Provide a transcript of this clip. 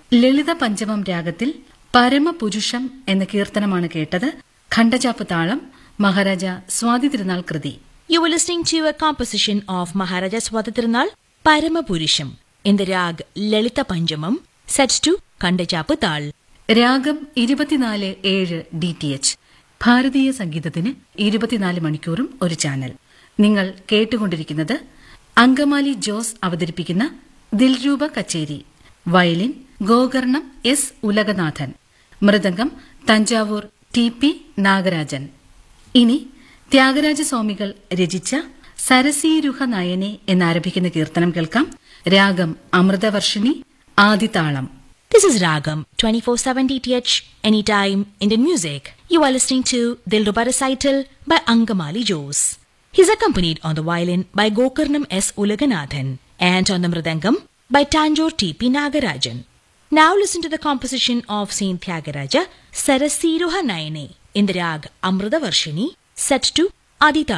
ലളിത പഞ്ചമം രാഗത്തിൽ പരമപുരുഷം എന്ന കീർത്തനമാണ് കേട്ടത് ഖണ്ഡചാപ്പ് താളം മഹാരാജ സ്വാതി തിരുനാൾ കൃതി You were listening to a composition of Maharaja Swatatirunal Paramapurusham in the rag Lalita Panjamam set to Kandachapu Tal. രാഗം ഇരുപത്തിനാല് ഏഴ് ഡി ടി എച്ച് ഭാരതീയ സംഗീതത്തിന് ഇരുപത്തിനാല് മണിക്കൂറും ഒരു ചാനൽ നിങ്ങൾ കേട്ടുകൊണ്ടിരിക്കുന്നത് അങ്കമാലി ജോസ് അവതരിപ്പിക്കുന്ന ദിൽരൂപ കച്ചേരി വയലിൻ ഗോകർണം എസ് ഉലകനാഥൻ മൃദംഗം തഞ്ചാവൂർ ടി പി നാഗരാജൻ ഇനി ത്യാഗരാജസ്വാമികൾ രചിച്ച സരസീരുഹ നയനെ എന്നാരംഭിക്കുന്ന കീർത്തനം കേൾക്കാം രാഗം Amritavarshini ആദിതാളം This is Ragam 24/7 DTH anytime Indian music. You are listening to Dilruba recital by Angamali Jose. He's accompanied on the violin by Gokarnam S. Ulaganathan and on the mridangam by Tanjore T.P. Nagarajan. Now listen to the composition of Saint Tyagaraja Sarasiruha Nayane in the rag Amrita Varshini set to Adita.